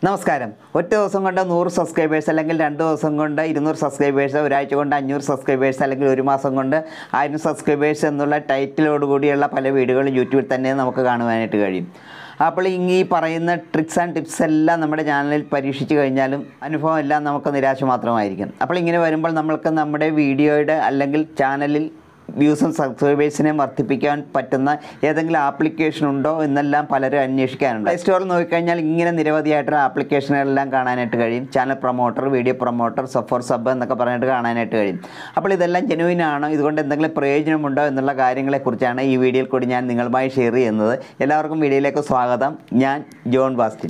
നമസ്കാരം ഒറ്റ ദിവസം കൊണ്ട് നൂറ് സബ്സ്ക്രൈബേഴ്സ് അല്ലെങ്കിൽ രണ്ട് ദിവസം കൊണ്ട് ഇരുന്നൂറ് സബ്സ്ക്രൈബേഴ്സ് ഒരാഴ്ച കൊണ്ട് അഞ്ഞൂറ് സബ്സ്ക്രൈബേഴ്സ് അല്ലെങ്കിൽ ഒരു മാസം കൊണ്ട് ആയിരം സബ്സ്ക്രൈബേഴ്സ് എന്നുള്ള ടൈറ്റിലോട് കൂടിയുള്ള പല വീഡിയോകളും യൂട്യൂബിൽ തന്നെ നമുക്ക് കാണുവാനായിട്ട് കഴിയും അപ്പോൾ ഇങ്ങ് ഈ പറയുന്ന ട്രിക്സ് ആൻഡ് ടിപ്സ് എല്ലാം നമ്മുടെ ചാനലിൽ പരീക്ഷിച്ച് കഴിഞ്ഞാലും അനുഭവം എല്ലാം നമുക്ക് നിരാശ മാത്രമായിരിക്കും അപ്പോൾ ഇങ്ങനെ വരുമ്പോൾ നമ്മൾക്ക് നമ്മുടെ വീഡിയോയുടെ അല്ലെങ്കിൽ ചാനലിൽ വ്യൂസും സബ്സ്ക്രൈബേഴ്സിനെയും വർദ്ധിപ്പിക്കാൻ പറ്റുന്ന ഏതെങ്കിലും ആപ്ലിക്കേഷൻ ഉണ്ടോ എന്നെല്ലാം പലരും അന്വേഷിക്കാറുണ്ട് പ്ലേ സ്റ്റോറിൽ നോക്കിക്കഴിഞ്ഞാൽ ഇങ്ങനെ നിരവധിയായിട്ടുള്ള ആപ്ലിക്കേഷനുകളെല്ലാം കാണാനായിട്ട് കഴിയും channel promoter video promoter sub for sub എന്നൊക്കെ പറഞ്ഞിട്ട് കാണാനായിട്ട് കഴിയും അപ്പോൾ ഇതെല്ലാം ജെനുവിൻ ആണോ ഇതുകൊണ്ട് എന്തെങ്കിലും പ്രയോജനമുണ്ടോ എന്നുള്ള കാര്യങ്ങളെക്കുറിച്ചാണ് ഈ വീഡിയോയിൽ കൂടി ഞാൻ നിങ്ങളുമായി ഷെയർ ചെയ്യുന്നത് എല്ലാവർക്കും വീഡിയോയിലേക്ക് സ്വാഗതം ഞാൻ ജോൺ ബാസ്റ്റിൻ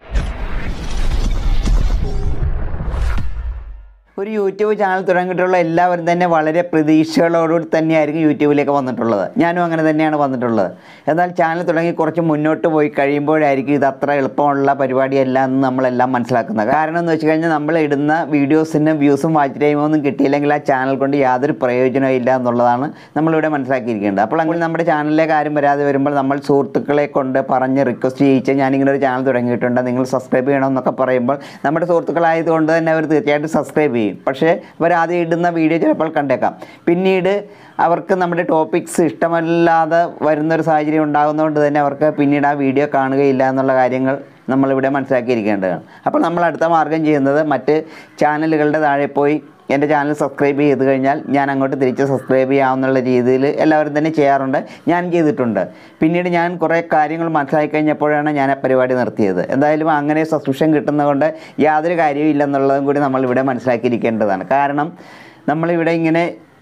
ഒരു യൂട്യൂബ് ചാനൽ തുടങ്ങിയിട്ടുള്ള എല്ലാവരും തന്നെ വളരെ പ്രതീക്ഷകളോടുകൂടി തന്നെയായിരിക്കും യൂട്യൂബിലേക്ക് വന്നിട്ടുള്ളത് ഞാനും അങ്ങനെ തന്നെയാണ് വന്നിട്ടുള്ളത് എന്നാൽ ചാനൽ തുടങ്ങി കുറച്ച് മുന്നോട്ട് പോയി കഴിയുമ്പോഴായിരിക്കും ഇത് അത്ര എളുപ്പമുള്ള പരിപാടിയല്ല എന്ന് നമ്മളെല്ലാം മനസ്സിലാക്കുന്നത് കാരണം എന്ന് വെച്ച് കഴിഞ്ഞാൽ നമ്മൾ ഇടുന്ന വീഡിയോസിന് വ്യൂസും വാച്ച് ടൈമും ഒന്നും കിട്ടിയില്ലെങ്കിൽ ആ ചാനൽ കൊണ്ട് യാതൊരു പ്രയോജനവും ഇല്ല എന്നുള്ളതാണ് നമ്മളിവിടെ മനസ്സിലാക്കിയിരിക്കേണ്ടത് അപ്പോൾ അങ്ങനെ നമ്മുടെ ചാനലിലേക്ക് ആരും വരാതെ വരുമ്പോൾ നമ്മൾ സുഹൃത്തുക്കളെ കൊണ്ട് പറഞ്ഞ് റിക്വസ്റ്റ് ചെയ്യിച്ച് ഞാനിങ്ങനെ ഒരു ചാനൽ തുടങ്ങിയിട്ടുണ്ട് നിങ്ങൾ സബ്സ്ക്രൈബ് ചെയ്യണമെന്നൊക്കെ പറയുമ്പോൾ നമ്മുടെ സുഹൃത്തുക്കളായതുകൊണ്ട് തന്നെ അവർ തീർച്ചയായിട്ടും സബ്സ്ക്രൈബ് ചെയ്യും പക്ഷേ അവർ ആദ്യം ഇടുന്ന വീഡിയോ ചിലപ്പോൾ കണ്ടേക്കാം പിന്നീട് അവർക്ക് നമ്മുടെ ടോപ്പിക്സ് ഇഷ്ടമല്ലാതെ വരുന്നൊരു സാഹചര്യം ഉണ്ടാകുന്നതുകൊണ്ട് തന്നെ അവർക്ക് പിന്നീട് ആ വീഡിയോ കാണുകയില്ല എന്നുള്ള കാര്യങ്ങൾ നമ്മളിവിടെ മനസ്സിലാക്കിയിരിക്കേണ്ടതാണ് അപ്പോൾ നമ്മൾ അടുത്ത മാർഗം ചെയ്യുന്നത് മറ്റ് ചാനലുകളുടെ താഴെ പോയി എൻ്റെ ചാനൽ സബ്സ്ക്രൈബ് ചെയ്ത് കഴിഞ്ഞാൽ ഞാൻ അങ്ങോട്ട് തിരിച്ച് സബ്സ്ക്രൈബ് ചെയ്യാവുന്നുള്ള രീതിയിൽ എല്ലാവരും തന്നെ ചെയ്യാറുണ്ട് ഞാൻ ചെയ്തിട്ടുണ്ട് പിന്നീട് ഞാൻ കുറേ കാര്യങ്ങൾ മനസ്സിലാക്കി കഴിഞ്ഞപ്പോഴാണ് ഞാൻ ആ പരിപാടി നിർത്തിയത് എന്തായാലും അങ്ങനെ സബ്സ്ക്രിപ്ഷൻ കിട്ടുന്നതുകൊണ്ട് യാതൊരു കാര്യവും ഇല്ലെന്നുള്ളതും കൂടി നമ്മൾ ഇവിടെ മനസ്സിലാക്കിയിരിക്കേണ്ടതാണ് കാരണം നമ്മളിവിടെ ഇങ്ങനെ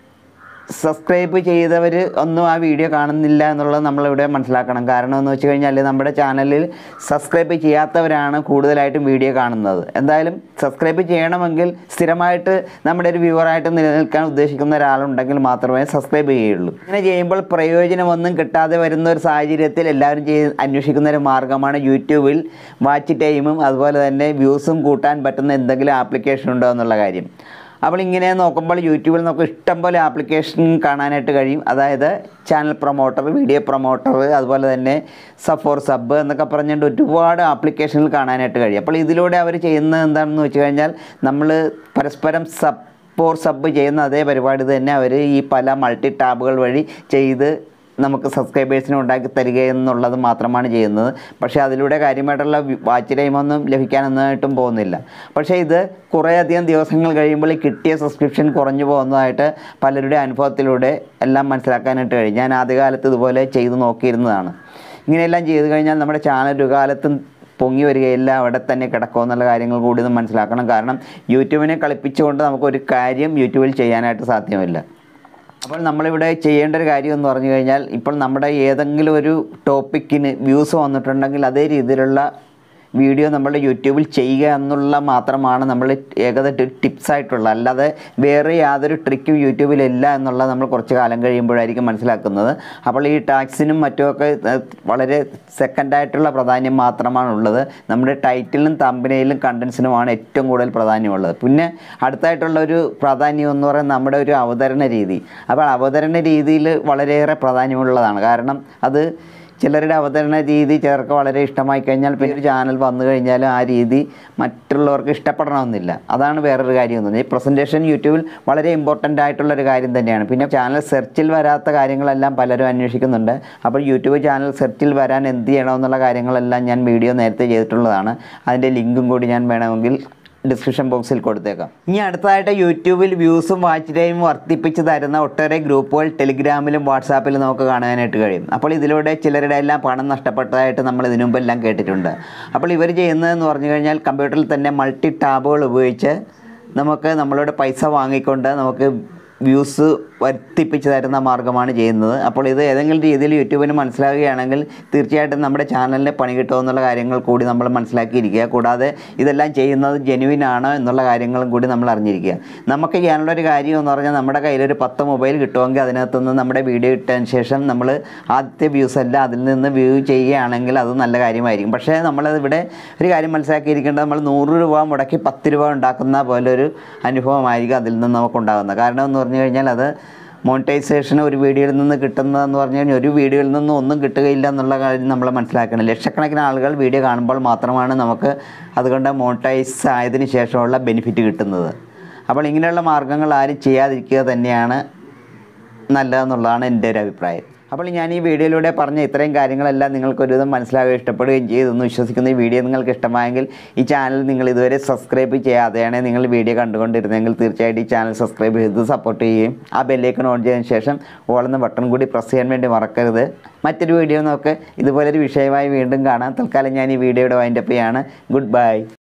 സബ്സ്ക്രൈബ് ചെയ്തവർ ഒന്നും ആ വീഡിയോ കാണുന്നില്ല എന്നുള്ളത് നമ്മളിവിടെ മനസ്സിലാക്കണം കാരണം എന്ന് വെച്ച് കഴിഞ്ഞാൽ നമ്മുടെ ചാനലിൽ സബ്സ്ക്രൈബ് ചെയ്യാത്തവരാണ് കൂടുതലായിട്ടും വീഡിയോ കാണുന്നത് എന്തായാലും സബ്സ്ക്രൈബ് ചെയ്യണമെങ്കിൽ സ്ഥിരമായിട്ട് നമ്മുടെ ഒരു വ്യൂവറായിട്ട് നിലനിൽക്കാൻ ഉദ്ദേശിക്കുന്ന ഒരാളുണ്ടെങ്കിൽ മാത്രമേ സബ്സ്ക്രൈബ് ചെയ്യുള്ളൂ ഇങ്ങനെ ചെയ്യുമ്പോൾ പ്രയോജനമൊന്നും കിട്ടാതെ വരുന്ന ഒരു സാഹചര്യത്തിൽ എല്ലാവരും ചെയ്ത് അന്വേഷിക്കുന്ന ഒരു മാർഗ്ഗമാണ് യൂട്യൂബിൽ വാച്ച് ടൈമും അതുപോലെ തന്നെ വ്യൂസും കൂട്ടാൻ പറ്റുന്ന എന്തെങ്കിലും ആപ്ലിക്കേഷൻ ഉണ്ടോ എന്നുള്ള കാര്യം അപ്പോൾ ഇങ്ങനെ നോക്കുമ്പോൾ യൂട്യൂബിൽ നമുക്ക് ഇഷ്ടംപോലെ ആപ്ലിക്കേഷൻ കാണാനായിട്ട് കഴിയും അതായത് ചാനൽ പ്രൊമോട്ടർ വീഡിയോ പ്രൊമോട്ടർ അതുപോലെ തന്നെ സഫോർ സബ് എന്നൊക്കെ പറഞ്ഞുകൊണ്ട് ഒരുപാട് ആപ്ലിക്കേഷനുകൾ കാണാനായിട്ട് കഴിയും അപ്പോൾ ഇതിലൂടെ അവർ ചെയ്യുന്നത് എന്താണെന്ന് വെച്ച് കഴിഞ്ഞാൽ നമ്മൾ പരസ്പരം സപ്പോർ സബ് ചെയ്യുന്ന അതേ പരിപാടി തന്നെ അവർ ഈ പല മൾട്ടി ടാബുകൾ വഴി ചെയ്ത് നമുക്ക് സബ്സ്ക്രൈബേഴ്സിനെ ഉണ്ടാക്കി തരിക എന്നുള്ളത് മാത്രമാണ് ചെയ്യുന്നത് പക്ഷേ അതിലൂടെ കാര്യമായിട്ടുള്ള വാച്ച് ടൈമൊന്നും ലഭിക്കാനൊന്നായിട്ടും പോകുന്നില്ല പക്ഷേ ഇത് കുറേയധികം ദിവസങ്ങൾ കഴിയുമ്പോൾ ഈ കിട്ടിയ സബ്സ്ക്രിപ്ഷൻ കുറഞ്ഞു പോകുന്നതായിട്ട് പലരുടെ അനുഭവത്തിലൂടെ എല്ലാം മനസ്സിലാക്കാനായിട്ട് കഴിയും ഞാൻ ആദ്യകാലത്ത് ഇതുപോലെ ചെയ്ത് നോക്കിയിരുന്നതാണ് ഇങ്ങനെയെല്ലാം ചെയ്തു കഴിഞ്ഞാൽ നമ്മുടെ ചാനൽ ഒരു കാലത്തും പൊങ്ങി വരികയില്ല അവിടെ തന്നെ കിടക്കുമോ എന്നുള്ള കാര്യങ്ങൾ കൂടി ഒന്ന് മനസ്സിലാക്കണം കാരണം യൂട്യൂബിനെ കളിപ്പിച്ചുകൊണ്ട് നമുക്കൊരു കാര്യം യൂട്യൂബിൽ ചെയ്യാനായിട്ട് സാധ്യമല്ല അപ്പോൾ നമ്മളിവിടെ ചെയ്യേണ്ട ഒരു കാര്യം എന്ന് പറഞ്ഞു കഴിഞ്ഞാൽ ഇപ്പോൾ നമ്മുടെ ഏതെങ്കിലും ഒരു ടോപ്പിക്കിന് വ്യൂസ് വന്നിട്ടുണ്ടെങ്കിൽ അതേ രീതിയിലുള്ള വീഡിയോ നമ്മുടെ യൂട്യൂബിൽ ചെയ്യുക എന്നുള്ള മാത്രമാണ് നമ്മൾ ഏകദേശ ടിപ്സ് ആയിട്ടുള്ള അല്ലാതെ വേറെ യാതൊരു ട്രിക്കും യൂട്യൂബിലില്ല എന്നുള്ളത് നമ്മൾ കുറച്ച് കാലം കഴിയുമ്പോഴായിരിക്കും മനസ്സിലാക്കുന്നത് അപ്പോൾ ഈ ടാക്സിനും മറ്റുമൊക്കെ ഏഹ്, വളരെ സെക്കൻഡായിട്ടുള്ള പ്രാധാന്യം മാത്രമാണ് ഉള്ളത് നമ്മുടെ ടൈറ്റിലും തമ്പനയിലും കണ്ടൻസിനുമാണ് ഏറ്റവും കൂടുതൽ പ്രാധാന്യമുള്ളത് പിന്നെ അടുത്തായിട്ടുള്ള ഒരു പ്രാധാന്യം എന്ന് പറയുന്നത് നമ്മുടെ ഒരു അവതരണ രീതി അപ്പോൾ അവതരണ രീതിയിൽ വളരെയേറെ പ്രാധാന്യമുള്ളതാണ് കാരണം അത് ചിലരുടെ അവതരണ രീതി ചിലർക്ക് വളരെ ഇഷ്ടമായി കഴിഞ്ഞാൽ പിന്നെ ഒരു ചാനൽ വന്നു കഴിഞ്ഞാൽ ആ രീതി മറ്റുള്ളവർക്ക് ഇഷ്ടപ്പെടണമെന്നില്ല അതാണ് വേറൊരു കാര്യം എന്ന് പറഞ്ഞാൽ ഈ പ്രസൻറ്റേഷൻ യൂട്യൂബിൽ വളരെ ഇമ്പോർട്ടൻ്റ് ആയിട്ടുള്ള ഒരു കാര്യം തന്നെയാണ് പിന്നെ ചാനൽ സെർച്ചിൽ വരാത്ത കാര്യങ്ങളെല്ലാം പലരും അന്വേഷിക്കുന്നുണ്ട് അപ്പോൾ യൂട്യൂബ് ചാനൽ സെർച്ചിൽ വരാൻ എന്ത് ചെയ്യണമെന്നുള്ള കാര്യങ്ങളെല്ലാം ഞാൻ വീഡിയോ നേരത്തെ ചെയ്തിട്ടുള്ളതാണ് അതിൻ്റെ ലിങ്കും കൂടി ഞാൻ വേണമെങ്കിൽ ഡിസ്ക്രിപ്ഷൻ ബോക്സിൽ കൊടുത്തേക്കാം ഇനി അടുത്തതായിട്ട് യൂട്യൂബിൽ വ്യൂസും വാച്ച് ടൈമും വർദ്ധിപ്പിച്ച് തരുന്ന ഒട്ടേറെ ഗ്രൂപ്പുകൾ ടെലിഗ്രാമിലും വാട്സാപ്പിലും നമുക്ക് കാണാനായിട്ട് കഴിയും അപ്പോൾ ഇതിലൂടെ ചിലരുടെ എല്ലാം പണം നഷ്ടപ്പെട്ടതായിട്ട് നമ്മൾ ഇതിനു മുമ്പെല്ലാം കേട്ടിട്ടുണ്ട് അപ്പോൾ ഇവർ ചെയ്യുന്നതെന്ന് പറഞ്ഞു കഴിഞ്ഞാൽ കമ്പ്യൂട്ടറിൽ തന്നെ മൾട്ടി ടാബുകൾ ഉപയോഗിച്ച് നമുക്ക് നമ്മളുടെ പൈസ വാങ്ങിക്കൊണ്ട് നമുക്ക് വ്യൂസ് വർദ്ധിപ്പിച്ച് തരുന്ന മാർഗ്ഗമാണ് ചെയ്യുന്നത് അപ്പോൾ ഇത് ഏതെങ്കിലും രീതിയിൽ യൂട്യൂബിന് മനസ്സിലാകുകയാണെങ്കിൽ തീർച്ചയായിട്ടും നമ്മുടെ ചാനലിന് പണി കിട്ടുമെന്നുള്ള കാര്യങ്ങൾ കൂടി നമ്മൾ മനസ്സിലാക്കിയിരിക്കുക കൂടാതെ ഇതെല്ലാം ചെയ്യുന്നത് ജെനുവിൻ ആണോ എന്നുള്ള കാര്യങ്ങളും കൂടി നമ്മൾ അറിഞ്ഞിരിക്കുക നമുക്ക് ചെയ്യാനുള്ള ഒരു കാര്യം എന്ന് പറഞ്ഞാൽ നമ്മുടെ കയ്യിലൊരു പത്ത് മൊബൈൽ കിട്ടുമെങ്കിൽ അതിനകത്തുനിന്ന് നമ്മുടെ വീഡിയോ ഇട്ടതിന് ശേഷം നമ്മൾ ആദ്യത്തെ വ്യൂസ് അല്ല അതിൽ നിന്ന് വ്യൂ ചെയ്യുകയാണെങ്കിൽ അത് നല്ല കാര്യമായിരിക്കും പക്ഷേ നമ്മളത് ഇവിടെ ഒരു കാര്യം മനസ്സിലാക്കിയിരിക്കേണ്ടത് നമ്മൾ നൂറ് രൂപ മുടക്കി പത്ത് രൂപ ഉണ്ടാക്കുന്ന പോലെ ഒരു അനുഭവമായിരിക്കും അതിൽ നിന്ന് നമുക്ക് ഉണ്ടാകുന്നത് കാരണം എന്ന് പറഞ്ഞു കഴിഞ്ഞാൽ അത് മോണിറ്റൈസേഷൻ ഒരു വീഡിയോയിൽ നിന്ന് കിട്ടുന്നതെന്ന് പറഞ്ഞു കഴിഞ്ഞാൽ ഒരു വീഡിയോയിൽ നിന്ന് ഒന്നും കിട്ടുകയില്ല എന്നുള്ള കാര്യം നമ്മൾ മനസ്സിലാക്കണം ലക്ഷക്കണക്കിന് ആളുകൾ വീഡിയോ കാണുമ്പോൾ മാത്രമാണ് നമുക്ക് അതുകൊണ്ട് മോണിറ്റൈസ് ആയതിനു ശേഷമുള്ള ബെനിഫിറ്റ് കിട്ടുന്നത് അപ്പോൾ ഇങ്ങനെയുള്ള മാർഗ്ഗങ്ങൾ ആരും ചെയ്യാതിരിക്കുക തന്നെയാണ് നല്ലതെന്നുള്ളതാണ് എൻ്റെ ഒരു അഭിപ്രായം അപ്പോൾ ഞാൻ ഈ വീഡിയോയിലൂടെ പറഞ്ഞ ഇത്രയും കാര്യങ്ങളെല്ലാം നിങ്ങൾക്ക് ഒരുവിധം മനസ്സിലാവുകയും ഇഷ്ടപ്പെടുകയും ചെയ്തെന്ന് വിശ്വസിക്കുന്ന ഈ വീഡിയോ നിങ്ങൾക്ക് ഇഷ്ടമായെങ്കിൽ ഈ ചാനൽ നിങ്ങൾ ഇതുവരെ സബ്സ്ക്രൈബ് ചെയ്യാതെയാണ് നിങ്ങൾ വീഡിയോ കണ്ടുകൊണ്ടിരുന്നെങ്കിൽ തീർച്ചയായിട്ടും ഈ ചാനൽ സബ്സ്ക്രൈബ് ചെയ്ത് സപ്പോർട്ട് ചെയ്യുകയും ആ ബെല്ലേക്കൺ ഓൺ ചെയ്തതിന് ശേഷം ഓളുന്ന ബട്ടൺ കൂടി പ്രസ് ചെയ്യാൻ വേണ്ടി മറക്കരുത് മറ്റൊരു വീഡിയോ നമുക്ക് ഇതുപോലൊരു വിഷയമായി വീണ്ടും കാണാം തൽക്കാലം ഞാൻ ഈ വീഡിയോയുടെ വൈൻഡപ്പ് ചെയ്യാണ് ഗുഡ് ബൈ